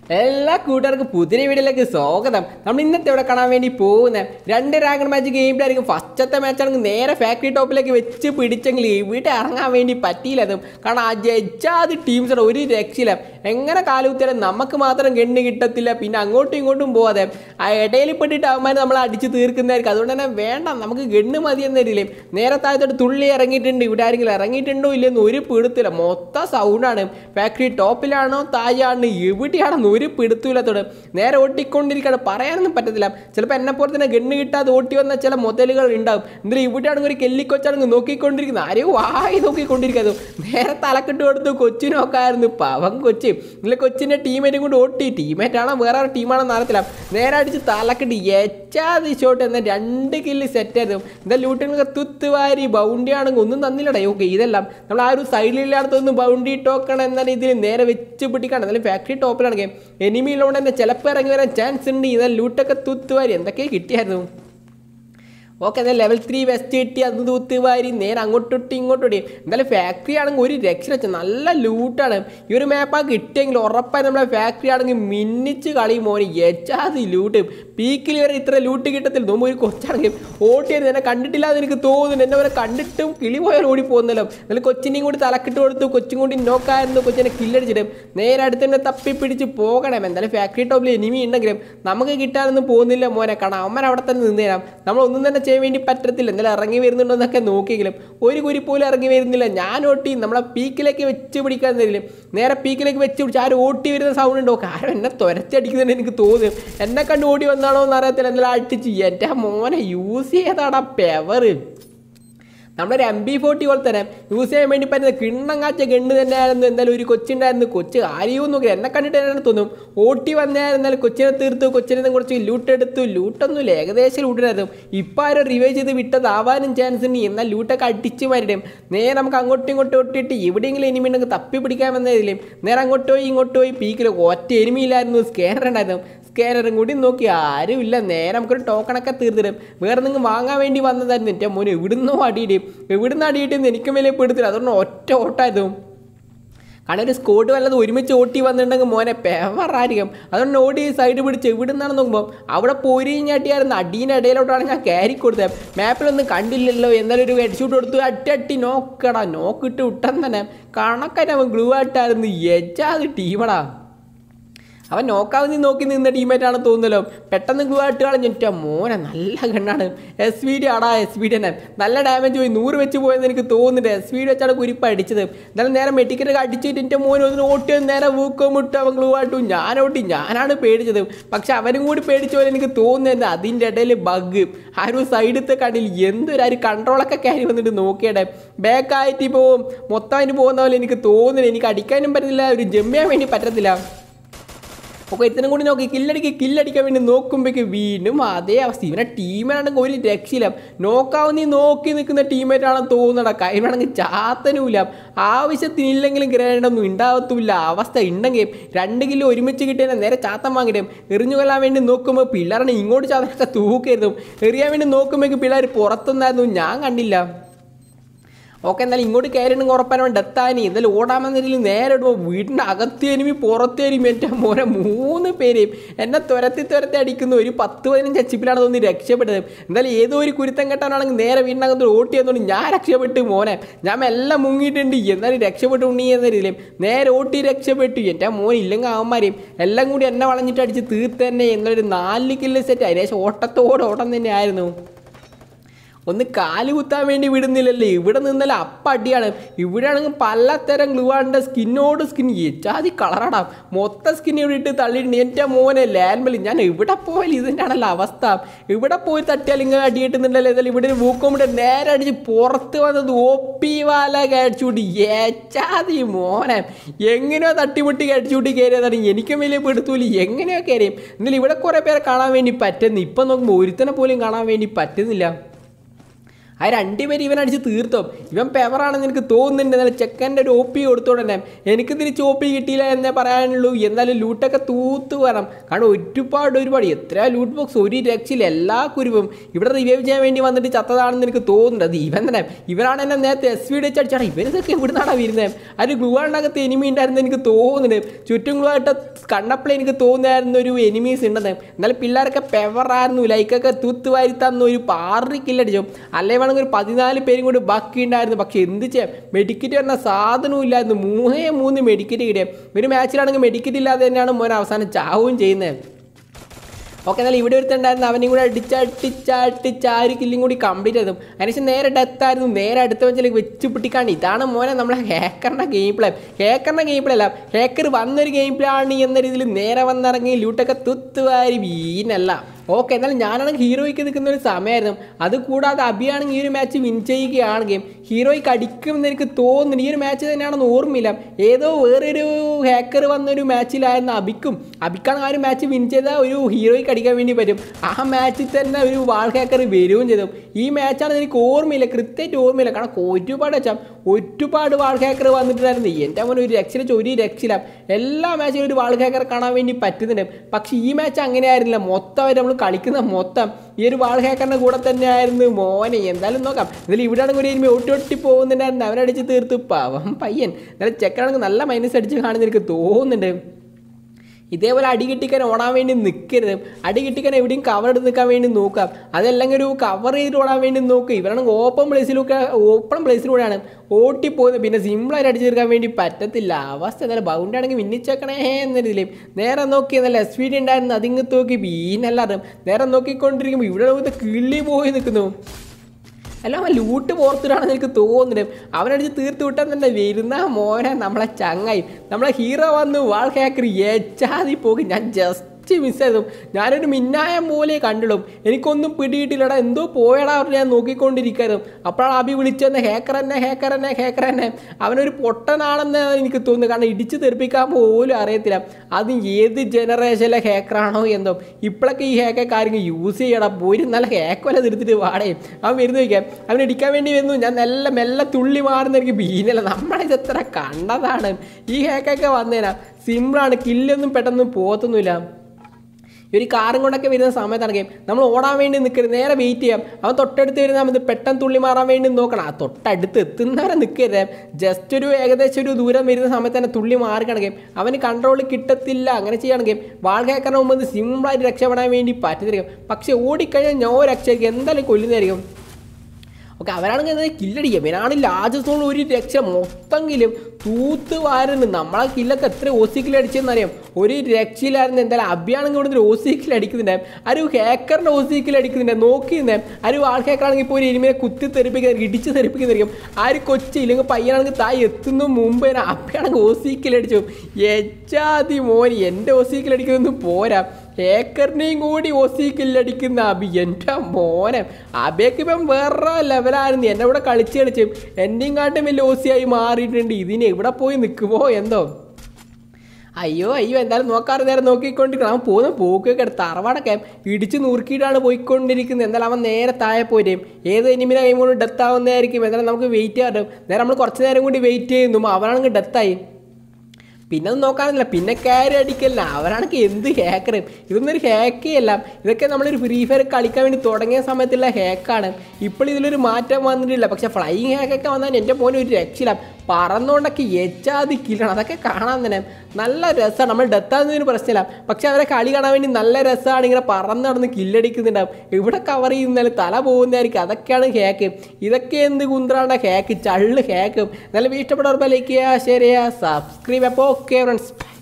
എല്ലാ കൂട്ടുകാർക്കും പുതിയ വീഡിയോയിലേക്ക് സ്വാഗതം നമ്മൾ ഇന്നത്തെ ഇവിടെ കാണാൻ വേണ്ടി പോകുന്ന രണ്ട് റാങ്കഡ് മാച്ച് ഗെയിമിലായിരിക്കും ഫസ്റ്റത്തെ മാച്ചാണെങ്കിൽ നേരെ ഫാക്ടറി ടോപ്പിലേക്ക് വെച്ച് പിടിച്ചെങ്കിൽ ഇവിടെ ഇറങ്ങാൻ വേണ്ടി പറ്റിയില്ല അതും കാരണം ആ ജഡ്ജാത് ടീംസിന് ഒരു രക്ഷയില്ല എങ്ങനെ കാലുകുത്തിയാലും നമുക്ക് മാത്രം ഗണ്ണ് കിട്ടത്തില്ല പിന്നെ അങ്ങോട്ടും ഇങ്ങോട്ടും പോവാതെ ആ ഇടയിൽ പെട്ടിട്ട് അവന്മാർ നമ്മൾ അടിച്ച് തീർക്കുന്നതായിരിക്കും അതുകൊണ്ട് തന്നെ വേണ്ട നമുക്ക് ഗണ്ണ് മതി എന്ന രീതിയിൽ നേരെ താഴത്തോട്ട് തുള്ളി ഇറങ്ങിയിട്ടുണ്ട് ഇവിടെ ആരെങ്കിലും ഇറങ്ങിയിട്ടുണ്ടോ ഇല്ലെന്ന് ഒരു പിടുത്തില്ല മൊത്തം സൗണ്ടാണ് ഫാക്ടറി ടോപ്പിലാണോ താഴെയാണോ എവിടെയാണെന്ന് ഒരു പിടുത്തില്ലാത്തോട് നേരെ ഓട്ടിക്കൊണ്ടിരിക്കുകയാണ് പറയാനൊന്നും പറ്റത്തില്ല ചിലപ്പോൾ എന്നെ പോലെ തന്നെ ഗണ്ണ് കിട്ടാതെ ഓട്ടി വന്ന ചില മുതലുകൾ ഉണ്ടാവും എന്നിട്ട് ഇവിടെയാണെങ്കിൽ ഒരു കെല്ലിക്കൊച്ചാണെങ്കിൽ നോക്കിക്കൊണ്ടിരിക്കുന്നത് ആരെയോ വായി നോക്കിക്കൊണ്ടിരിക്കുന്നത് നേരെ തലക്കെട്ട് കൊടുത്തു കൊച്ചിന് നോക്കായിരുന്നു പവൻ കൊച്ചി ഇല്ല കൊച്ചിൻ്റെ ടീമേറ്റും കൊണ്ട് ഓട്ടി ടീമേറ്റ് ആണോ വേറെ ടീമാണെന്ന് അറിയത്തില്ല നേരെ അടിച്ച് തലക്കെട്ട് എച്ചാതി ഷോട്ട് എന്ന രണ്ട് കില്ല് സെറ്റ് ആയിരുന്നു എന്താ ലൂട്ടിനൊക്കെ തുത്തുവാരി ബൗണ്ടി ആണെങ്കിൽ ഒന്നും തന്നില്ലടേ ഓക്കെ ഇതെല്ലാം നമ്മൾ ആ ഒരു സൈഡിലില്ലാത്തൊന്നും ബൗണ്ടി ടോക്കണം എന്ന രീതിയിൽ നേരെ വെച്ച് പിടിക്കണം എന്നാലും ഫാക്ടറി ടോപ്പിലാണെങ്കിൽ എനിമിയിലുകൊണ്ട് തന്നെ ചിലപ്പോൾ ഇറങ്ങി വരാൻ ചാൻസ് ഉണ്ട് ഇതെല്ലാം ലൂട്ടൊക്കെ തുത്തുവാരി എന്തൊക്കെ കിട്ടിയായിരുന്നു ഓക്കെ എന്നാൽ ലെവൽ ത്രീ വെസ്റ്റ് കിട്ടി അത് തൂത്ത് വാരി നേരെ അങ്ങോട്ടൊട്ടി ഇങ്ങോട്ടൊട്ടി എന്തായാലും ഫാക്ടറി ആണെങ്കിൽ ഒരു രക്ഷ വെച്ച നല്ല ലൂട്ടാണ് ഈ ഒരു മാപ്പാ കിട്ടിയെങ്കിൽ ഉറപ്പായി നമ്മളെ ഫാക്ടറി ആണെങ്കിൽ മിന്നിച്ച് കളി മോനെ എച്ചാതി ലൂട്ട് പീക്കിൽ വരെ ഇത്ര ലൂട്ട് കിട്ടത്തില്ല നോമ്പ് ഒരു കൊച്ചാണെങ്കിൽ ഓട്ടിയായിരുന്നു എന്നെ കണ്ടിട്ടില്ല എന്ന് എനിക്ക് തോന്നുന്നു എന്നെ വരെ കണ്ടിട്ടും കിളി പോയാൽ ഓടി പോകുന്നല്ലോ എന്നാലും കൊച്ചിനെയും കൂടി തലക്കിട്ട് കൊടുത്തു കൊച്ചും കൂടി നോക്കായിരുന്നു കൊച്ചിനെ കില്ലടിച്ചിട്ട് നേരെ അടുത്ത് തന്നെ തപ്പി പിടിച്ച് പോകണം എന്തായാലും ഫാക്ടറി ടോപ്പിൽ എനിമി ഉണ്ടെങ്കിലും നമുക്ക് കിട്ടാനൊന്നും പോകുന്നില്ല മോനെ കാരണം അമ്മ അവിടെ തന്നെ നിന്ന് തരാം നമ്മൾ ഒന്നും തന്നെ ചെയ്യാൻ വേണ്ടി പറ്റത്തില്ല എന്തായാലും ഇറങ്ങി വരുന്നുണ്ടോ എന്നൊക്കെ നോക്കിയെങ്കിലും ഒരു കുരി പോലും ഇറങ്ങി വരുന്നില്ല ഞാൻ ഓട്ടി നമ്മളെ പീക്കിലേക്ക് വെച്ച് പിടിക്കാൻ തരില്ല നേരെ പീക്കിലേക്ക് വെച്ച് പിടിച്ച് ആരും ഓട്ടി വരുന്ന സൗണ്ട് ഉണ്ടോ കാരണം എന്നെ തുരച്ചടിക്കുന്നുണ്ട് എനിക്ക് തോന്നും എന്നെ കണ്ട് ഓടി വന്നാണോ എന്ന് അറിയത്തില്ല എന്തായാലും അടിച്ച് എൻ്റെ മോനെ യൂസ് ചെയ്താടാ പെവറ് നമ്മളൊരു എം ബി ഫോർട്ടി പോലെ തന്നെ യൂസ് ചെയ്യാൻ വേണ്ടി പറ്റുന്ന കിണ്ണം കാച്ച ഗണ്ണ് തന്നെയായിരുന്നു എന്തായാലും ഒരു കൊച്ചുണ്ടായിരുന്നു കൊച്ച് ആരെയും നോക്കി എന്നെ കണ്ടിട്ട് തന്നെയാണ് തോന്നും ഓട്ടി വന്നായിരുന്നാലും കൊച്ചിനെ തീർത്തു കൊച്ചിനെ നിന്ന് കുറച്ച് ലൂട്ട് എടുത്തു ലൂട്ടൊന്നുമില്ല ഏകദേശം ലൂട്ടിനായിരുന്നു ഇപ്പം ആരോ റിവൈവ് ചെയ്ത് വിട്ടതാവാനും ചാൻസ് ഉണ്ട് എന്നാൽ ലൂട്ടൊക്കെ അടിച്ച് മാറിയിടും നേരെ നമുക്ക് അങ്ങോട്ടും ഇങ്ങോട്ടും ഒട്ടിയിട്ട് എവിടെയെങ്കിലും എനിമി ഉണ്ടെങ്കിൽ തപ്പി പിടിക്കാമെന്ന ഇതിലും നേരെ അങ്ങോട്ട് പോയി ഇങ്ങോട്ട് പോയി പീക്കിൽ ഒറ്റ എനിമിയിലായിരുന്നു സ്കാനർ ഉണ്ടായിരുന്നു സ്കാനറും കൂടി നോക്കി ആരുമില്ല നേരെ നമുക്കൊരു ടോക്കണൊക്കെ തീർത്തിടും വേറെ നിങ്ങൾ വാങ്ങാൻ വേണ്ടി വന്നതായിരുന്നു എൻ്റെ മോനെ എവിടുന്നോ അടിയിടും എവിടുന്ന് അടിയിട്ടെന്ന് എനിക്കും വലിയ പെടുത്തില്ല അതുകൊണ്ട് ഒറ്റ ഓട്ടായിരുന്നു കാരണം ഒരു സ്കോഡ് വല്ലതും ഒരുമിച്ച് ഓട്ടി വന്നിട്ടുണ്ടെങ്കിൽ മോനെ പെവറായിരിക്കും അതുകൊണ്ട് ഓടി സൈഡ് പിടിച്ച് എവിടെ നിന്നാണ് നോക്കുമ്പോൾ അവിടെ പൊരിഞ്ഞാട്ടിയായിരുന്നു അടീൻ്റെ ഇടയിലോട്ടാണ് ഞാൻ കയറി കൊടുത്തത് മാപ്പിലൊന്നും കണ്ടില്ലല്ലോ എന്നാലും ഒരു ഹെഡ്ഷൂട്ട് കൊടുത്തു അറ്റട്ടി നോക്കടാ നോക്കിട്ട് വിട്ടൻ തന്നെ കണക്കായിട്ട് അവൻ ഗ്ലൂ ആയിട്ടായിരുന്നു എജാത് ടീമടാ അവൻ നോക്കാവുന്ന നോക്കി നിന്ന ടീമേറ്റാണ് തോന്നുന്നല്ലോ പെട്ടെന്ന് ഗ്ലൂ ആയിട്ട് കളഞ്ഞിട്ടാ മോനെ നല്ല കണ്ണാണ് എസ് വി ഡി ആടാ എസ് വി ഡി തന്നെ നല്ല ഡാമേജ് പോയി നൂറ് വെച്ച് പോയെന്ന് എനിക്ക് തോന്നുന്നുണ്ട് എസ് വി ഡി വെച്ചാണ് കുരിപ്പ് അടിച്ചത് എന്നാലും നേരെ മെഡിക്കറ്റ് അടിച്ചിട്ട് എൻ്റെ മോനെ ഒന്ന് ഓട്ടി നേരെ വൂക്കം വിട്ട് അവൻ ഗ്ലൂ ആയിട്ടു ഞാൻ ഓട്ടി ഞാനാണ് പേടിച്ചത് പക്ഷെ അവനും കൂടി പേടിച്ച പോലെ എനിക്ക് തോന്നുന്നത് അതിൻ്റെ ഇടയിൽ ബഗ് ആ ഒരു സൈഡത്തെ കണ്ടില്ല എന്തൊരു ആ ഒരു കൺട്രോളൊക്കെ കയറി വന്നിട്ട് നോക്കിയടെ ബാക്കായിട്ട് പോവും മൊത്തം അതിന് പോകുന്ന പോലെ എനിക്ക് തോന്നുന്നില്ല എനിക്ക് അടിക്കാനും പറ്റത്തില്ല ഒരു ജമ്മിയാൻ വേണ്ടി പറ്റത്തില്ല ഒക്കെ ഇത്തരം കൂടി നോക്കി കില്ലടിക്ക് കില്ലടിക്കാൻ വേണ്ടി നോക്കുമ്പോഴേക്ക് വീണ്ടും അതേ അവസ്ഥ ഇവനെ ടീമിനാണെങ്കിൽ ഒരു രക്ഷയില്ല നോക്കാവുന്ന നോക്കി നിൽക്കുന്ന ടീമേറ്റാണെന്ന് തോന്നണ കൈമാണെങ്കിൽ ചാത്തനുമില്ല ആവശ്യത്തിനില്ലെങ്കിലും ഗ്രേഡൊന്നും ഉണ്ടാവത്തുമില്ല അവസ്ഥ ഉണ്ടെങ്കിൽ രണ്ട് കിലോ ഒരുമിച്ച് കിട്ടിയാൽ നേരെ ചാത്തം വാങ്ങിയിട്ട് എറിഞ്ഞു കൊല്ലാൻ വേണ്ടി നോക്കുമ്പോൾ പിള്ളേരാണ് ഇങ്ങോട്ട് ചാത്തനൊക്കെ തൂക്കരുതും എറിയാൻ വേണ്ടി നോക്കുമ്പോഴേക്ക് പിള്ളേർ പുറത്തുനിന്നായിരുന്നു ഞാൻ കണ്ടില്ല ഓക്കെ എന്നാലും ഇങ്ങോട്ട് കയറിണെങ്കിൽ ഉറപ്പാനും ഡെത്താനി എന്തായാലും ഓടാമെന്ന രീതിയിൽ നേരെ ഇടുമ്പോൾ വീടിൻ്റെ അകത്ത് എനിമി പുറത്ത് എനിമി എൻ്റെ മോനെ മൂന്ന് പേരെയും എന്നെ തുരത്തി തുരത്തി അടിക്കുന്നു ഒരു പത്ത് പതിനഞ്ച് അച്ചിപ്പിലാണ് തോന്നി രക്ഷപ്പെട്ടത് എന്തായാലും ഏതോ ഒരു കുരുത്തം കെട്ടാനാണെങ്കിൽ നേരെ വീടിനകത്ത് ഓട്ടി എന്നോണ്ട് ഞാൻ രക്ഷപ്പെട്ടു മോനെ ഞാൻ എല്ലാം മുങ്ങിയിട്ടുണ്ട് എന്നാലും രക്ഷപ്പെട്ടു ഉണ്ണി എന്ന രീതിയിൽ നേരെ ഓട്ടി രക്ഷപ്പെട്ടു എൻ്റെ മോൻ ഇല്ലെങ്കിൽ അവന്മാരെയും എല്ലാം കൂടി എന്നെ വളഞ്ഞിട്ട് അടിച്ച് തീർത്ത് തന്നെ എന്നൊരു നാല് കില്ല് സെറ്റ് അതിനേശം ഓട്ടത്തോടെ ഓട്ടം തന്നെയായിരുന്നു ഒന്ന് കാല് കുത്താൻ വേണ്ടി വിടുന്നില്ലല്ലേ ഇവിടെ നിന്നല്ല അപ്പടിയാണ് ഇവിടെയാണെങ്കിൽ പലതരം ഗ്ലൂവാണ്ട് സ്കിന്നോട് സ്കിൻ എച്ചാതി കളറാടാം മൊത്തം സ്കിൻ ഇവിടെ ഇട്ട് തള്ളിയിട്ടുണ്ട് എൻ്റെ മോനെ ലാൻമലി ഞാൻ ഇവിടെ പോയാൽ ഇതിൻ്റെ ആണല്ലോ അവസ്ഥ ഇവിടെ പോയി തട്ടിയാൽ ഇങ്ങനെ അടിയിട്ടുന്നുണ്ടല്ലോ ഏതായാലും ഇവിടെ ഭൂക്കമ്പിട്ട് നേരെ അടിച്ച് പുറത്ത് വന്നത് ഒപ്പി വാല കടിച്ചുകൂട്ടി ഏച്ചാതി മോനെ എങ്ങനെയോ തട്ടിമുട്ടി കടിച്ചുകൂട്ടി കയറിയതാണ് എനിക്കും വലിയ പെടുത്തൂല എങ്ങനെയോ കയറിയും എന്നാലും ഇവിടെ കുറേ പേരെ കാണാൻ വേണ്ടി പറ്റുന്നു ഇപ്പം നോക്കുമ്പോൾ ഒരുത്തനെ പോലും കാണാൻ വേണ്ടി പറ്റുന്നില്ല ആ രണ്ടുപേരും ഇവൻ അടിച്ച് തീർത്തോ ഇവൻ പെവറാണെന്ന് എനിക്ക് തോന്നുന്നുണ്ട് എന്നാലും ചെക്കൻ്റെ ഒരു ഒ പി കൊടുത്തോടെ തന്നെ എനിക്ക് തിരിച്ച് ഒ പി കിട്ടിയില്ല എന്നേ പറയാനുള്ളൂ എന്നാലും ലൂട്ടൊക്കെ തൂത്ത് വരണം കാരണം ഒരുപാട് ഒരുപാട് എത്ര ലൂട്ട് ബോക്സ് ഒരു രക്ഷയിൽ എല്ലാ കുരുവും ഇവിടെ റിവൈവ് ചെയ്യാൻ വേണ്ടി വന്നിട്ട് ചത്തതാണെന്ന് എനിക്ക് തോന്നുന്നുണ്ട് അത് ഇവൻ തന്നെ ഇവരാണ് എന്നെ നേരത്തെ എസ് വി വെച്ച് അടിച്ചാണ് ഇവരിതൊക്കെ ഇവിടുന്നാണ് വരുന്നത് ആ ഒരു ഗ്ലൂവാണ്ടകത്ത് എനിമി ഉണ്ടായിരുന്നു എനിക്ക് തോന്നുന്നുണ്ട് ചുറ്റും ഗ്ലൂ ആയിട്ട് കണ്ടപ്പോൾ എനിക്ക് തോന്നിയായിരുന്നു ഒരു എനിമീസ് ഉണ്ടെന്ന് എന്നാലും പിള്ളേരൊക്കെ പെവറായിരുന്നു ലൈക്കൊക്കെ തൂത്ത് വാരി തന്നു ഒരു പാറി കില്ലടിച്ചു അല്ലേ വേണമെങ്കിൽ ഒരു പതിനാല് പേരും കൂടി ബാക്കി ഉണ്ടായിരുന്നു പക്ഷെ എന്ത് ചെയ്യാം മെഡിക്കറ്റ് പറഞ്ഞ സാധനവും ഇല്ലായിരുന്നു മൂന്നേ മൂന്ന് മെഡിക്കറ്റ് കിട്ടിയ ഒരു മാച്ചിലാണെങ്കിൽ മെഡിക്കറ്റ് ഇല്ലാതെ തന്നെയാണ് മോൻ അവസാനം ചാവുകയും ചെയ്യുന്നത് ഓക്കെ എന്നാൽ ഇവിടെ ഒരുത്തുണ്ടായിരുന്നു അവനെയും കൂടെ അടിച്ചടിച്ചടിച്ച് ആ ഒരു കില്ലും കൂടി കംപ്ലീറ്റ് ചെയ്തു അതിനുശേഷം നേരെ ഡെത്ത് ആയിരുന്നു നേരെ അടുത്ത വെച്ചിലേക്ക് വെച്ച് പിടിക്കാണ് ഇതാണ് മോനെ നമ്മളെ ഹേക്കറിൻ്റെ ഗെയിം പ്ലേ ഹേക്കറിൻ്റെ ഗെയിം പ്ലേ അല്ല ഹേക്കർ വന്നൊരു ഗെയിം പ്ലേ ആണ് എന്ന രീതിയിൽ നേരെ വന്നിറങ്ങി ലൂട്ടൊക്കെ തുത്തുവാരി വീനല്ല ഓക്കെ എന്നാലും ഞാനാണെങ്കിൽ ഹീറോയ്ക്ക് നിൽക്കുന്ന ഒരു സമയമായിരുന്നു അത് കൂടാതെ അബിയാണെങ്കിൽ ഈ ഒരു മാച്ച് വിൻ ചെയ്യുകയാണെങ്കിൽ ഹീറോയ്ക്ക് അടിക്കുമെന്ന് എനിക്ക് തോന്നുന്നു ഈ ഒരു മാച്ച് തന്നെയാണെന്ന് ഓർമ്മയില്ല ഏതോ വേറൊരു ഹാക്കർ വന്നൊരു മാച്ചിലായിരുന്നു അബിക്കും അബിക്കാണ് ആ ഒരു മാച്ച് വിൻ ചെയ്ത ഒരു ഹീറോയ്ക്ക് അടിക്കാൻ വേണ്ടി പറ്റും ആ മാച്ചിൽ തന്നെ ഒരു വാൾ ഹാക്കർ വരികയും ചെയ്തു ഈ മാച്ചാണെന്ന് എനിക്ക് ഓർമ്മയില്ല കൃത്യമായിട്ട് ഓർമ്മയില്ല കാരണം ഒരുപാട് വെച്ചാൽ ഒരുപാട് വാൾ ഹാക്കർ വന്നിട്ടുണ്ടായിരുന്നു എൻ്റെ മോനെ ഒരു രക്ഷയില്ല ഒരു രക്ഷയില്ല എല്ലാ മാച്ചിലും ഒരു വാൾ ഹാക്കർ കാണാൻ വേണ്ടി പറ്റുന്നുണ്ട് പക്ഷേ ഈ മാച്ച് അങ്ങനെയായിരുന്നില്ല മൊത്തം അവർ നമ്മൾ കളിക്കുന്ന മൊത്തം ഈ ഒരു വാൾ ഹാക്കറിൻ്റെ കൂടെ തന്നെയായിരുന്നു മോനെ എന്തായാലും നോക്കാം ഇതിൽ ഇവിടെ ആണെങ്കിൽ ഒരു ഇനിമി ഒട്ടി ഒട്ടി പോകുന്നുണ്ടായിരുന്നു അവനടിച്ച് തീർത്ത് പാവം പയ്യൻ എന്നാലും ചെക്കാണെങ്കിൽ നല്ല മൈനസ് അടിച്ച് കാണുന്ന എനിക്ക് തോന്നുന്നുണ്ട് ഇതേപോലെ അടി കിട്ടിക്കാൻ ഓടാൻ വേണ്ടി നിൽക്കരുത് അടി കിട്ടിക്കാൻ എവിടെയും കവർ എടുത്ത് നിൽക്കാൻ വേണ്ടി നോക്കാം അതല്ലെങ്കിൽ ഒരു കവർ ചെയ്തിട്ട് ഓടാൻ വേണ്ടി നോക്കുക ഇവരാണെങ്കിൽ ഓപ്പൺ പ്ലേസിലൊക്കെ ഓപ്പൺ പ്ലേസിലൂടെയാണ് ഓട്ടിപ്പോകുന്നത് പിന്നെ സിമ്പിളായിട്ട് അടിച്ചു തീർക്കാൻ വേണ്ടി പറ്റത്തില്ല അവസ്ഥ എന്തായാലും ബൗണ്ട് ആണെങ്കിൽ മിന്നിച്ചേക്കണേ എന്ന രീതിയിൽ നേരെ നോക്കി നല്ല എസ് വി ഡി ഉണ്ടായിരുന്നു അതിങ്ങ് നോക്കി ബീനല്ലാതെ നേരെ നോക്കിക്കൊണ്ടിരിക്കുമ്പോൾ ഇവിടെ നോക്കുന്ന കിള്ളി പോയി നിൽക്കുന്നു അല്ല അവൻ ലൂട്ട് പോർത്തിട്ടാണെന്ന് എനിക്ക് തോന്നുന്നത് അവനടിച്ച് തീർത്ത് വിട്ടാൽ തന്നെ വരുന്ന മോനെ നമ്മളെ ചങ്ങായി നമ്മളെ ഹീറോ വന്ന് വാൾ ഹാക്കർ ഏച്ചാതി പോയി ഞാൻ ജസ്റ്റ് മിസ് ചെയ്തു ഞാനൊരു മിന്നായം പോലെ കണ്ടിടും എനിക്കൊന്നും പിടിയിട്ടില്ലടാ എന്തോ പോയടാ അവർ ഞാൻ നോക്കിക്കൊണ്ടിരിക്കായിരുന്നു അപ്പോഴാണ് അബി വിളിച്ചെന്ന് ഹേക്കർ തന്നെ ഹേക്കർ തന്നെ ഹേക്കർ തന്നെ അവനൊരു പൊട്ടനാണെന്ന് എനിക്ക് തോന്നുന്നു കാരണം ഇടിച്ച് തെറിപ്പിക്കാൻ പോലും അറിയത്തില്ല അത് ഏത് ജനറേഷനിലെ ഹേക്കറാണോ എന്തോ ഇപ്പോഴൊക്കെ ഈ ഹേക്കൊക്കെ ആരെങ്കിലും യൂസ് ചെയ്യണം പോയി നല്ല ഹേക്ക് വല്ല തിരുത്തിട്ട് വാടേ അവൻ വരുന്നു വയ്ക്കാം അവൻ ഇടിക്കാൻ വേണ്ടി വരുന്നു ഞാൻ നല്ല മെല്ലെ തുള്ളി മാറുന്ന എനിക്ക് ബീനല്ല നമ്മളിത് എത്ര കണ്ടതാണ് ഈ ഹേക്കൊക്കെ വന്നേനാ സിമ്പിളാണ് കില്ലൊന്നും പെട്ടെന്ന് പോകത്തൊന്നുമില്ല ഈ ഒരു കാറും കൊണ്ടൊക്കെ വരുന്ന സമയത്താണെങ്കിൽ നമ്മൾ ഓടാൻ വേണ്ടി നിൽക്കരുത് നേരെ വെയിറ്റ് ചെയ്യാം അവൻ തൊട്ടടുത്ത് വരുന്ന സമയത്ത് പെട്ടെന്ന് തുള്ളി മാറാൻ വേണ്ടി നോക്കണം ആ തൊട്ടടുത്ത് എത്തുന്നവരെ നിൽക്കരുത് ജസ്റ്റ് ഒരു ഏകദേശം ഒരു ദൂരം വരുന്ന സമയത്ത് തന്നെ തുള്ളി മാറുകയാണെങ്കിൽ അവന് കൺട്രോൾ കിട്ടത്തില്ല അങ്ങനെ ചെയ്യുകയാണെങ്കിൽ വാൾ കേൾക്കുന്ന മുമ്പ് സിമ്പിളായിട്ട് രക്ഷപ്പെടാൻ വേണ്ടി പറ്റുന്നതായിരിക്കും പക്ഷേ ഓടിക്കഴിഞ്ഞാൽ ഞാൻ രക്ഷയ്ക്ക് എന്തായാലും കൊല്ലുന്നതായിരിക്കും ഓക്കെ അവരാണെങ്കിൽ എന്താ കില്ലടിക്കുക ഇവനാണ് ലാർജ് സോണിൽ ഒരു രക്ഷ മൊത്തമെങ്കിലും തൂത്ത് വാരുന്നു നമ്മളെ കില്ലൊക്കെ എത്ര ഓസിക്കിൽ അടിച്ചെന്ന് അറിയാം ഒരു രക്ഷയിലായിരുന്നു എന്തായാലും അഭിയാണെങ്കിൽ ഇവിടെ നിന്ന് ഓസിക്കിൽ അടിക്കുന്നുണ്ട് ആ ഒരു ഹാക്കറിൻ്റെ ഓസിക്കിൽ അടിക്കുന്നുണ്ട് നോക്കിയിരുന്നേ ആ ഒരു ആൾ ഹാക്കറാണെങ്കിൽ ഇപ്പോൾ ഒരു ഇനിമയെ കുത്തി തെറിപ്പിക്കുന്ന ഇടിച്ച് തെറിപ്പിക്കുന്നതായിരിക്കും ആ ഒരു കൊച്ചി ഇല്ലെങ്കിൽ പയ്യനാണെങ്കിൽ തായി എത്തുന്ന മുമ്പ് തന്നെ അഭിയാണെങ്കിൽ ഓസിക്കിൽ അടിച്ചു എച്ചാതി മോനി എൻ്റെ ഓസിക്കിൽ അടിക്കുന്നൊന്നും പോരാ ഹേക്കറിനെയും കൂടി ഓസിക്കില്ലടിക്കുന്ന അബി എൻ്റെ മോനെ അബിയൊക്കെ ഇപ്പം വേറെ ലെവലായിരുന്നു എന്നെ ഇവിടെ കളിച്ച് കളിച്ച് എൻ്റെയും കാട്ടും വലിയ ഓസിയായി മാറിയിട്ടുണ്ട് ഇതിന് എവിടെ പോയി നിൽക്കുമോ എന്തോ അയ്യോ അയ്യോ എന്തായാലും നോക്കാറ് നേരം നോക്കിക്കൊണ്ടിരിക്കണം അവൻ പോകുന്ന പോക്കൊക്കെ എടുത്ത് തറവാടൊക്കെ ഇടിച്ച് നുറുക്കിയിട്ടാണ് പോയിക്കൊണ്ടിരിക്കുന്നത് എന്തായാലും അവൻ നേരെ താഴെ പോരും ഏത് എനിമിനെ കൈ കൊണ്ട് ഡെത്ത് ആവുന്നതായിരിക്കും എന്തായാലും നമുക്ക് വെയിറ്റ് ചെയ്യാറുണ്ട് നേരെ നമ്മൾ കുറച്ച് നേരം കൂടി വെയിറ്റ് ചെയ്യുന്നു അവനാണെങ്കിൽ ഡെത്തായി പിന്നെ ഒന്നും നോക്കാനില്ല പിന്നെ കയറി അടിക്കല്ല അവരാണെങ്കിൽ എന്ത് ഹാക്കർ ഇതൊന്നും ഒരു ഹാക്കേ അല്ല ഇതൊക്കെ നമ്മളൊരു ഫ്രീ ഫയർ കളിക്കാൻ വേണ്ടി തുടങ്ങിയ സമയത്തുള്ള ഹാക്കാണ് ഇപ്പോൾ ഇതിലൊരു മാറ്റം വന്നിട്ടില്ല പക്ഷെ ഫ്ലൈയിങ് ഹാക്കൊക്കെ വന്നാൽ എൻ്റെ മോനെ ഒരു രക്ഷയില്ല പറന്നുകൊണ്ടൊക്കെ എച്ചാതി കില്ലണം അതൊക്കെ കാണാൻ തന്നെ നല്ല രസമാണ് നമ്മൾ ഡെത്താകുന്നതിന് പ്രശ്നമില്ല പക്ഷെ അവരെ കളി കാണാൻ വേണ്ടി നല്ല രസമാണ് ഇങ്ങനെ പറന്ന് നടന്ന് കില്ലടിക്കുന്നുണ്ടാവും ഇവിടെ കവർ ചെയ്യുന്നാലും തല പോകുന്നതായിരിക്കും അതൊക്കെയാണ് ഹാക്ക് ഇതൊക്കെ എന്ത് കുന്ത്രാണ് ഹാക്ക് ചള്ള് ഹാക്കും നല്ല ഇഷ്ടപ്പെട്ടവർ ലൈക്ക് ചെയ്യുക ഷെയർ ചെയ്യുക സബ്സ്ക്രൈബ് അപ്പോൾ ഓക്കെ ഫ്രണ്ട്സ്